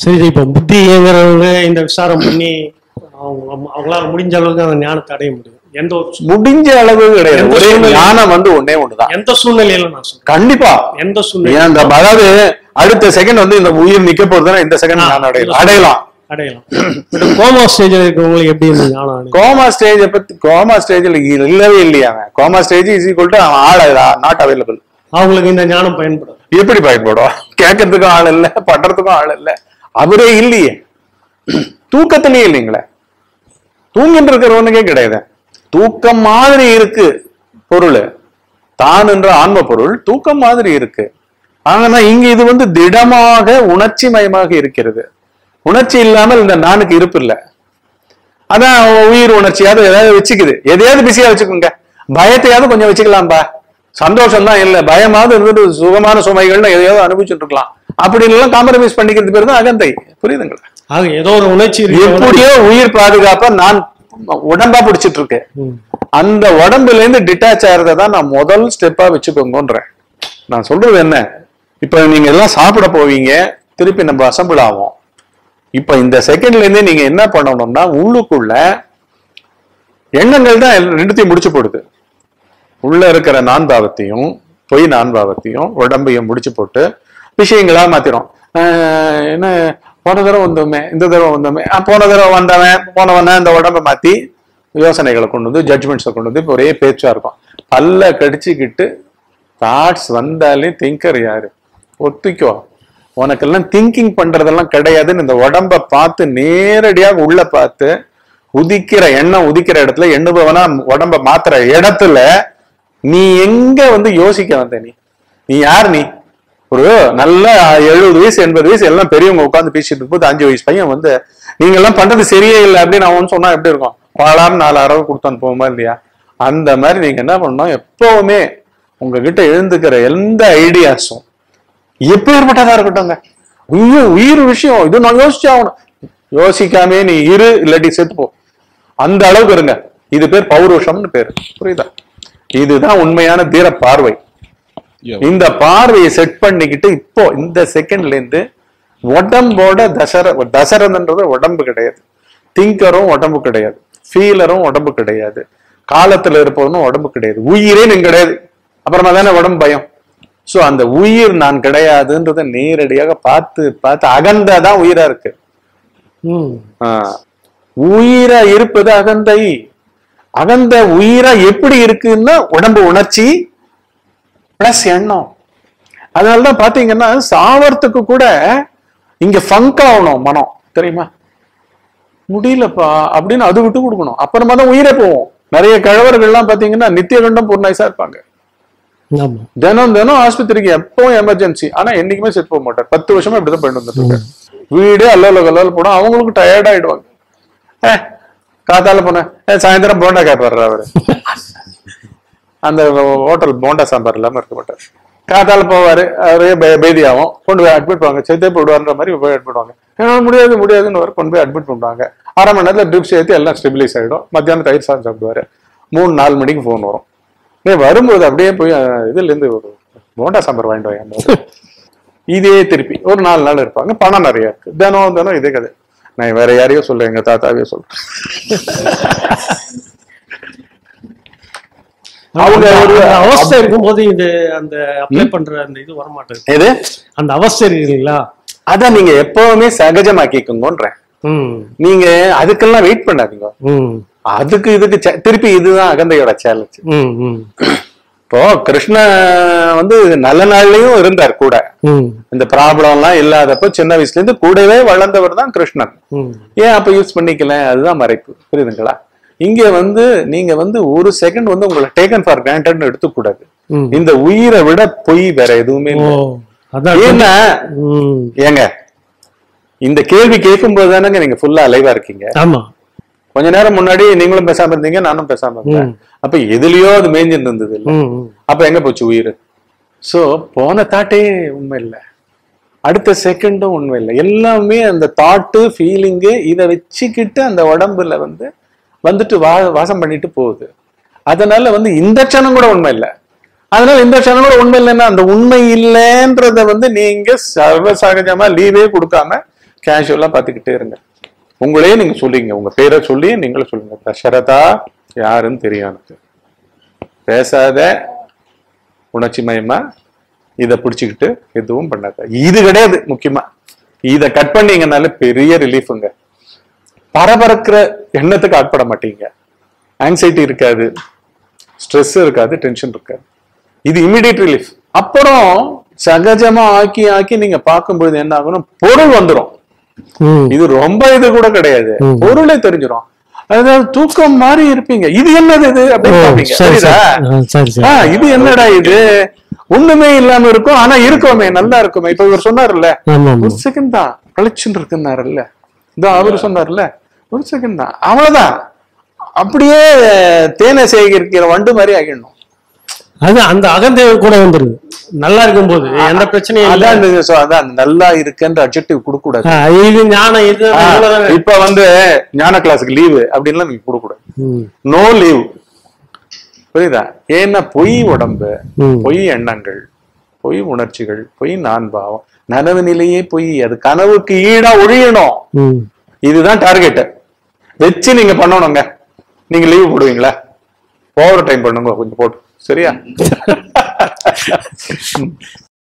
சரி இப்போ புத்தி இயங்குறவங்க இந்த விசாரம் பண்ணி அவங்க அவங்களால முடிஞ்ச அளவுக்கு அந்த ஞானத்தை அடைய முடியும் எந்த ஒரு சூ- முடிஞ்ச அளவு கிடையாது எந்த ஒரே சூழ்நிலை- ஞானம் வந்து ஒண்ணே ஒண்ணுதான் எந்த சூழ்நிலையில நான் சொல்றேன் கண்டிப்பா எந்த சூழ்நிலை ஏன் இந்த அதாவது அடுத்த செகண்ட் வந்து இந்த உயிர் நிக்க போகுதுன்னா இந்த செகண்ட் ஆ, ஞானம் இந்த அடையலாம் அடையலாம் அடையலாம் பட் கோமா ஸ்டேஜ்ல இருக்கவங்களுக்கு எப்படி இந்த ஞானம் அடையும் கோமா ஸ்டேஜ் பத்தி கோமா ஸ்டேஜ்ல இல்லவே இல்லையா அவன் coma stage is equal to அவன் ஆள் நாட் அவைலபிள் அவங்களுக்கு இந்த ஞானம் பயன்படும் எப்படி பயன்படும் கேட்கறதுக்கும் ஆள் இல்ல பண்றதுக்கும் ஆள் இல்ல அவரே இல்லையே தூக்கத்திலேயே இல்லைங்களே தூங்கிட்டு இருக்கிறவனுக்கே கிடையாது தூக்கம் மாதிரி இருக்கு பொருள் தான் என்ற ஆன்ம பொருள் தூக்கம் மாதிரி இருக்கு ஆனா இங்க இது வந்து திடமாக உணர்ச்சி மயமாக இருக்கிறது உணர்ச்சி இல்லாமல் இந்த நானுக்கு இருப்பு இல்ல அதான் உயிர் உணர்ச்சியாவது ஏதாவது வச்சுக்குது எதையாவது பிஸியா வச்சுக்கோங்க பயத்தையாவது கொஞ்சம் வச்சுக்கலாம்பா சந்தோஷம் தான் இல்ல பயமாவது இருந்துட்டு சுகமான சுமைகள்னு எதையாவது அனுபவிச்சுட்டு இருக்கலாம் அப்படி எல்லாம் காம்ப்ரமைஸ் பண்ணிக்கிறது பேர் தான் அகந்தை புரியுதுங்களா ஆக ஏதோ ஒரு உணர்ச்சி இருக்கு எப்படியோ உயிர் பாதுகாப்பா நான் உடம்பா பிடிச்சிட்டு இருக்கேன் ம். அந்த உடம்புல இருந்து டிட்டாச் ஆகிறத தான் நான் முதல் ஸ்டெப்பா வச்சுக்கோங்கன்றேன் நான் சொல்றது என்ன இப்ப நீங்க எல்லாம் சாப்பிட போவீங்க திருப்பி நம்ம அசம்பிள் ஆகும் இப்ப இந்த செகண்ட்ல இருந்தே நீங்க என்ன பண்ணணும்னா உள்ளுக்குள்ள எண்ணங்கள் தான் எல்லா- ரெண்டுத்தையும் முடிச்சு போடுது உள்ள இருக்கிற நான்பாவத்தையும் பொய் நான்பாவத்தையும் உடம்பையும் முடிச்சு போட்டு விஷயங்களா மாத்திரும் ஆஹ் என்ன போன தடவை வந்தோமே இந்த தடவை வந்தோமே ஆஹ் போன தடவை வந்தவன் போனவன இந்த உடம்பை மாத்தி யோசனைகளை கொண்டு வந்து ஜட்ஜ்மெண்ட்ஸை கொண்டு வந்து இப்ப ஒரே பேச்சா இருக்கும் பல்ல கடிச்சுக்கிட்டு தாட்ஸ் வந்தாலே திங்கர் யாரு ஒத்துக்கோ உனக்கெல்லாம் திங்கிங் பண்றதெல்லாம் கிடையாதுன்னு இந்த உடம்ப பார்த்து நேரடியாக உள்ள பார்த்து உதிக்கிற எண்ணம் உதிக்கிற இடத்துல எண்ணுபவனா உடம்ப மாத்துற இடத்துல நீ எங்க வந்து யோசிக்க வந்த நீ நீ யார் நீ ஒரு நல்ல எழுபது வயசு எண்பது வயசு எல்லாம் பெரியவங்க உட்காந்து பேசிட்டு இருக்கும்போது அஞ்சு வயசு பையன் வந்து நீங்க எல்லாம் பண்றது சரியே இல்லை அப்படின்னு அவன் சொன்னா எப்படி இருக்கும் பாலான்னு நாலு அரவு கொடுத்து அனுப்புவோமா இல்லையா அந்த மாதிரி நீங்க என்ன பண்ணணும் எப்பவுமே உங்ககிட்ட எழுந்துக்கிற எந்த ஐடியாஸும் எப்பேற்பட்டதா இருக்கட்டும்ங்க ஐயோ உயிர் விஷயம் இது நான் யோசிச்சு ஆகணும் யோசிக்காமே நீ இரு இல்லாட்டி செத்து போ அந்த அளவுக்கு இருங்க இது பேர் பௌருஷம்னு பேரு புரியுதா இதுதான் உண்மையான தீர பார்வை இந்த பார்வையை செட் பண்ணிக்கிட்டு இப்போ இந்த செகண்ட்ல இருந்து உடம்போட தசர தசரதன்றது உடம்பு கிடையாது திங்கரும் உடம்பு கிடையாது ஃபீலரும் உடம்பு கிடையாது காலத்துல இருப்பவனும் உடம்பு கிடையாது உயிரே நீங்க கிடையாது அப்புறமா தானே உடம்பு பயம் சோ அந்த உயிர் நான் கிடையாதுன்றதை நேரடியாக பார்த்து பார்த்து அகந்ததான் உயிரா இருக்கு ம் ஆஹ். உயிரா இருப்பது அகந்தை அகந்த உயிரா எப்படி இருக்குன்னா உடம்பு உணர்ச்சி பிளஸ் எண்ணம் அதனாலதான் பாத்தீங்கன்னா சாவறதுக்கு கூட இங்க ஃபங்க் ஆகணும் மனம் தெரியுமா முடியலப்பா அப்படின்னு அது விட்டு கொடுக்கணும் அப்புறமா தான் உயிரே போவோம் நிறைய கிழவர்கள்லாம் பாத்தீங்கன்னா நித்திய கண்டம் பூர்ணாய்ஸா இருப்பாங்க ஆமா தினம் தினம் ஆஸ்பத்திரிக்கு எப்பவும் எமர்ஜென்சி ஆனா என்னைக்குமே செத்து போக மாட்டார் பத்து வருஷமா இப்படிதான் பண்ணிட்டு வந்துட்டு இருக்காரு வீடே அல்லோல கல்லோல போனா அவங்களுக்கு டயர்ட் ஆயிடுவாங்க ஏ காத்தால போனேன் ஏ சாயந்தரம் போண்டா கேட்பாரு அவரு அந்த ஹோட்டல் போண்டா சாம்பார் இல்லாம இருக்க மாட்டார் காத்தால போவாரு அவரே பே- பேதியாகும் கொண்டு போய் அட்மிட் பண்ணுவாங்க செத்தே போடுவார்ன்ற மாதிரி போய் அட்மிட் பண்ணுவாங்க என்னால முடியாது முடியாதுன்னு வர கொண்டு போய் அட்மிட் பண்ணுவாங்க அரை மணி நேரத்துல ட்ரிப்ஸ் ஏற்றி எல்லாம் ஸ்டெபிலைஸ் ஆயிடும் மத்தியானம் தயிர் சாதம் சாப்பிடுவாரு மூணு நாலு மணிக்கு ஃபோன் வரும் ஏ வரும்போது அப்படியே போய் அஹ், இதுல இருந்து ஒரு போண்டா சாம்பார் வாங்கிட்டு வாங்க இதே திருப்பி ஒரு நாலு நாள் இருப்பாங்க பணம் நிறைய இருக்கு தினம் தினம் இதே கதை நான் வேற யாரையோ சொல்றேன் எங்க தாத்தாவே சொல்றேன் அவங்க ஒரு அந்த அவஸ்தை இருக்கும்போது இது அந்த அப்ளை பண்ற அந்த இது வர மாட்டேங்குது எது அந்த அவஸ்தை இருக்கு இல்லைங்களா அதான் நீங்க எப்பவுமே சகஜமாக்கிக்கோங்கன்றேன் ம் நீங்க அதுக்கெல்லாம் வெயிட் பண்ணாதீங்க ம் அதுக்கு இதுக்கு சே- திருப்பி இதுதான் அகந்தையோட சேலஞ்ச் ம் ம் இப்போ கிருஷ்ண வந்து நல்ல நாள்லயும் இருந்தார் கூட ம் இந்த ப்ராப்ளம் எல்லாம் இல்லாதப்போ சின்ன வயசுல இருந்து கூடவே வளர்ந்தவர் தான் கிருஷ்ணன் ம் ஏன் அப்ப யூஸ் பண்ணிக்கல அதுதான் மறைப்பு புரியுதுங்களா இங்க வந்து நீங்க வந்து ஒரு செகண்ட் வந்து உங்களை டேக்கன் ஃபார் கிராண்டட்னு எடுத்துக்கூடாது ம். இந்த உயிரை விட பொய் வேற எதுவுமே ஓ இல்லை அதான் ஏன்னா ம் ஏங்க இந்த கேள்வி கேட்கும்போது தானங்க நீங்க ஃபுல்லா அலைவா இருக்கீங்க ஆமா கொஞ்ச நேரம் முன்னாடி நீங்களும் பேசாம இருந்தீங்க நானும் பேசாம இருந்தேன் ம். அப்ப எதுலயோ அது மேஞ்சிட்டு இருந்தது இல்ல ம் ம். அப்ப எங்க போச்சு உயிர் சோ போன தாட்டே உண்மை இல்ல அடுத்த செகண்டும் உண்மை இல்லை எல்லாமே அந்த தாட்டு ஃபீலிங்கு இதை வச்சுக்கிட்டு அந்த உடம்புல வந்து வந்துட்டு வா வாசம் பண்ணிட்டு போகுது அதனால வந்து இந்த க்ஷணம் கூட உண்மை இல்லை அதனால இந்த க்ஷணம் கூட உண்மை இல்லைன்னா அந்த உண்மை இல்லைன்றத வந்து நீங்க சர்வ சகஜமா லீவே கொடுக்காம கேஷுவலா பார்த்துக்கிட்டே இருங்க உங்களையே நீங்க சொல்லிங்க உங்க பேரை சொல்லி நீங்களும் சொல்லுங்க தசரதா யாருன்னு தெரியும் எனக்கு பேசாத உணர்ச்சி மயமா இதை பிடிச்சிக்கிட்டு எதுவும் பண்ணாத இது கிடையாது முக்கியமா இதை கட் பண்ணீங்கனால பெரிய ரிலீஃபுங்க பரபரக்கிற எண்ணத்துக்கு ஆட்பட மாட்டீங்க ஆங்ஸைட்டி இருக்காது ஸ்ட்ரெஸ் இருக்காது டென்ஷன் இருக்காது இது இமிடியட் ரிலீஃப் அப்புறம் சகஜமா ஆக்கி ஆக்கி நீங்க பார்க்கும்பொழுது என்ன ஆகணும் பொருள் வந்துரும் ம் இது ரொம்ப இது கூட கிடையாது ம். பொருளே தெரிஞ்சிரும் அதாவது தூக்கம் மாதிரி இருப்பீங்க இது என்னது இது ஓ அப்படின்னு பார்ப்பீங்க. சரி புரியுதா? சரி ஆ, சரி சரி ஆ, இது என்னடா இது ஒண்ணுமே இல்லாம இருக்கும் ஆனா இருக்குமே நல்லா இருக்குமே இப்ப இவர் சொன்னார்ல ஆமா ஆமா ஒரு செகண்ட் தான் கழிச்சுன்னு இருக்குன்னாருல்ல இந்த அவரு சொன்னார்ல ஒரு செகண்ட் தான் அவ்வளவுதான் அப்படியே தேனை சேகரிக்கிற வண்டு மாதிரி ஆகிடணும் அது அந்த அகந்தேவை கூட வந்துருது நல்லா இருக்கும்போது எந்த பிரச்சனையும் இல்ல அதான் நீங்க சொ- அதான் நல்லா இருக்குன்ற அப்ஜெக்டிவ் கொடுக்க கூடாது ஆ, இது ஞானம் இது ஆ, இவ்வளவுதானே. இப்ப வந்து ஞான கிளாஸுக்கு லீவு அப்படின்லாம் நீங்க கொடுக்க கூடாது ம், நோ லீவ் புரியுதா ஏன்னா பொய் உடம்பு ம். பொய் எண்ணங்கள் பொய் உணர்ச்சிகள் பொய் நான்பாவம் நனவு நிலையே பொய் அது கனவுக்கு ஈடா ஒழியணும் ம். இதுதான் டார்கெட் வச்சு நீங்க பண்ணணுங்க நீங்க லீவ் போடுவீங்களா ஓவர் டைம் பண்ணுங்க கொஞ்சம் போட்டு சரியா